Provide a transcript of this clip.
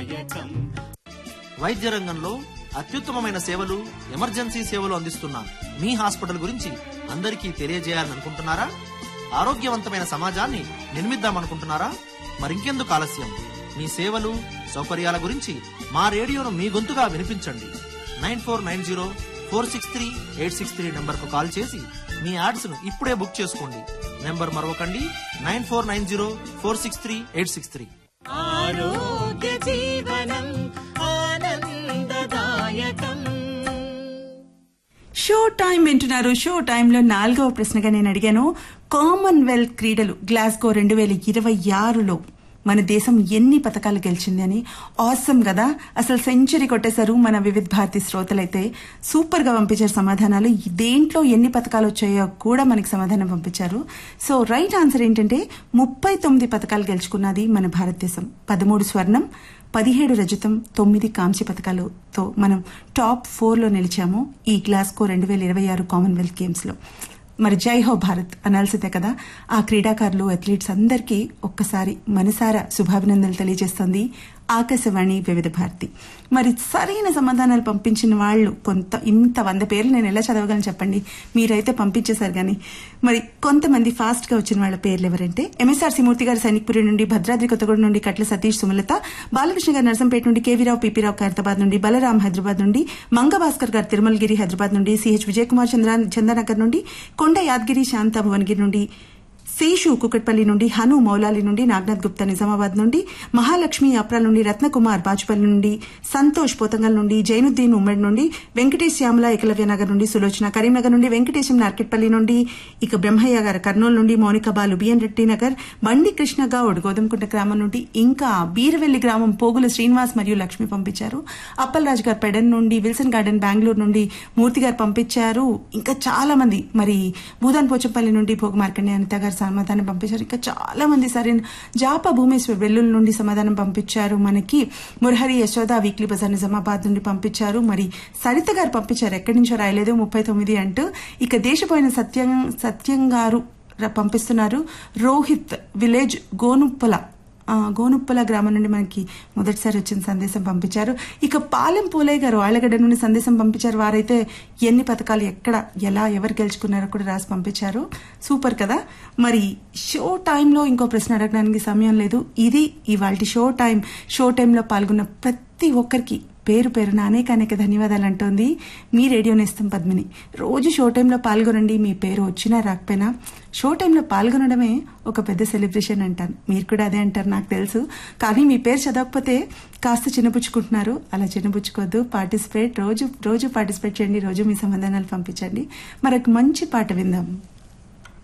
ఆనందదాయకం వైద్య రంగంలో అత్యుత్తమమైన సేవలు ఎమర్జెన్సీ సేవలు అందిస్తున్న మీ హాస్పిటల్ గురించి అందరికీ తెలియజేయాలని అనుకుంటున్నారా ఆరోగ్యవంతమైన సమాజాన్ని నిర్మిద్దామనుకుంటున్నారా మరింకెందుకు ఆలస్యం మీ సేవలు సౌకర్యాల గురించి మా రేడియోను మీ గొంతుగా వినిపించండి nine four nine zero four six three eight six three నెంబర్కు కాల్ చేసి మీ యాడ్స్ను ఇప్పుడే బుక్ చేసుకోండి నెంబర్ మరొకండి nine four nine zero four six three eight six three ఆరోగ్య జీవనం ఆనందదాయకం షో టైం వింటున్నారు షో టైంలో నాలుగవ ప్రశ్నగా నేను అడిగాను కామన్వెల్త్ క్రీడలు గ్లాస్గో రెండు వేల ఇరవై ఆరులో మన దేశం ఎన్ని పథకాలు గెలిచింది అని ఆసమ్ కదా అసలు సెంచరీ కొట్టేశారు మన వివిధ భారతి శ్రోతలైతే సూపర్ గా పంపించారు సమాధానాలు ఈ దేంట్లో ఎన్ని పథకాలు వచ్చాయో కూడా మనకి సమాధానం పంపించారు సో రైట్ ఆన్సర్ ఏంటంటే ముప్పై తొమ్మిది పథకాలు గెలుచుకున్నది మన భారతదేశం పదమూడు స్వర్ణం పదిహేడు రజతం తొమ్మిది కాంస్య పథకాలతో మనం టాప్ ఫోర్ లో నిలిచాము ఈ గ్లాస్కో రెండు వేల ఇరవై ఆరు కామన్వెల్త్ గేమ్స్ లో మరి జై హో భారత్ అనాల్సిందే కదా ఆ క్రీడాకారులు అథ్లీట్స్ అందరికీ ఒక్కసారి మనసారా శుభాభినందనలు తెలియజేస్తోంది ఆకాశవాణి వివిధ భారతి మరి సరైన సమాధానాలు పంపించిన వాళ్ళు కొంత ఇంత వంద పేర్లు నేను ఎలా చదవగలను చెప్పండి మీరైతే పంపించేశారు కానీ మరి కొంతమంది ఫాస్ట్ గా వచ్చిన వాళ్ళ పేర్లు ఎవరంటే ఎంఎస్ఆర్ మూర్తి గారు సైనిక్పురి నుండి భద్రాద్రి కొత్తగూడ నుండి కట్ల సతీష్ సుమలత బాలకృష్ణ గారు నర్సంపేట నుండి కేవీరావు పీపీరావు ఖైరతాబాద్ నుండి బలరాం హైదరాబాద్ నుండి మంగభాస్కర్ గారు తిరుమలగిరి హైదరాబాద్ నుండి సిహెచ్ విజయ్ కుమార్ చంద్ర చందనగర్ నుండి కొండ యాదగిరి శాంత భువనగిరి నుండి శేషు కుకట్పల్లి నుండి హను మౌలాలి నుండి నాగనాథ్ గుప్తా నిజామాబాద్ నుండి మహాలక్ష్మి అప్రాల్ నుండి రత్నకుమార్ బాచుపల్లి నుండి సంతోష్ పోతంగల్ నుండి జైనుద్దీన్ ఉమ్మడి నుండి వెంకటేష్ శ్యామల ఏకలవ్య నగర్ నుండి సులోచన కరీంనగర్ నుండి వెంకటేశం నార్కెట్పల్లి నుండి ఇక బ్రహ్మయ్య గారు కర్నూలు నుండి మౌనిక బాలు బిఎన్ రెడ్డి నగర్ బండి కృష్ణ గౌడ్ గోధుమకుంట గ్రామం నుండి ఇంకా బీరవెల్లి గ్రామం పోగుల శ్రీనివాస్ మరియు లక్ష్మి పంపించారు అప్పలరాజు గారు పెడన్ నుండి విల్సన్ గార్డెన్ బెంగళూరు నుండి మూర్తి గారు పంపించారు ఇంకా చాలా మంది మరి భూదాన్ పోచంపల్లి నుండి భోగ మార్కండే అనిత గారు సమాధానం పంపించారు ఇంకా చాలా మంది సరైన జాప భూమేశ్వర్ వెల్లుల నుండి సమాధానం పంపించారు మనకి మురహరి యశోద వీక్లీ బజార్ నిజామాబాద్ నుండి పంపించారు మరి సరిత గారు పంపించారు ఎక్కడి నుంచో రాయలేదు ముప్పై తొమ్మిది అంటూ ఇక దేశపోయిన సత్యం సత్యం గారు ర- పంపిస్తున్నారు రోహిత్ విలేజ్ గోనుప్పల ఆ, గోనుప్పల గ్రామం నుండి మనకి మొదటిసారి వచ్చిన సందేశం పంపించారు ఇక పాలెం పూలయ్య గారు ఆళ్లగడ్డ నుండి సందేశం పంపించారు వారైతే ఎన్ని పథకాలు ఎక్కడ ఎలా ఎవరు గెలుచుకున్నారో కూడా రాసి పంపించారు సూపర్ కదా మరి షో టైంలో ఇంకో ప్రశ్న అడగడానికి సమయం లేదు ఇది ఇవాళ షో టైం షో టైంలో పాల్గొన్న ప్రతి ఒక్కరికి పేరు పేరున అనేక అనేక ధన్యవాదాలు అంటోంది మీ రేడియో నేస్తం పద్మిని రోజు షో టైంలో పాల్గొనండి మీ పేరు వచ్చినా రాకపోయినా షో టైంలో పాల్గొనడమే ఒక పెద్ద సెలబ్రేషన్ అంటాను మీరు కూడా అదే అంటారు నాకు తెలుసు కానీ మీ పేరు చదవకపోతే కాస్త చిన్నపుచ్చుకుంటున్నారు అలా చిన్నపుచ్చుకోవద్దు పార్టిసిపేట్ రోజు రోజు పార్టిసిపేట్ చేయండి రోజు మీ సమాధానాలు పంపించండి మరొక మంచి పాట విందాం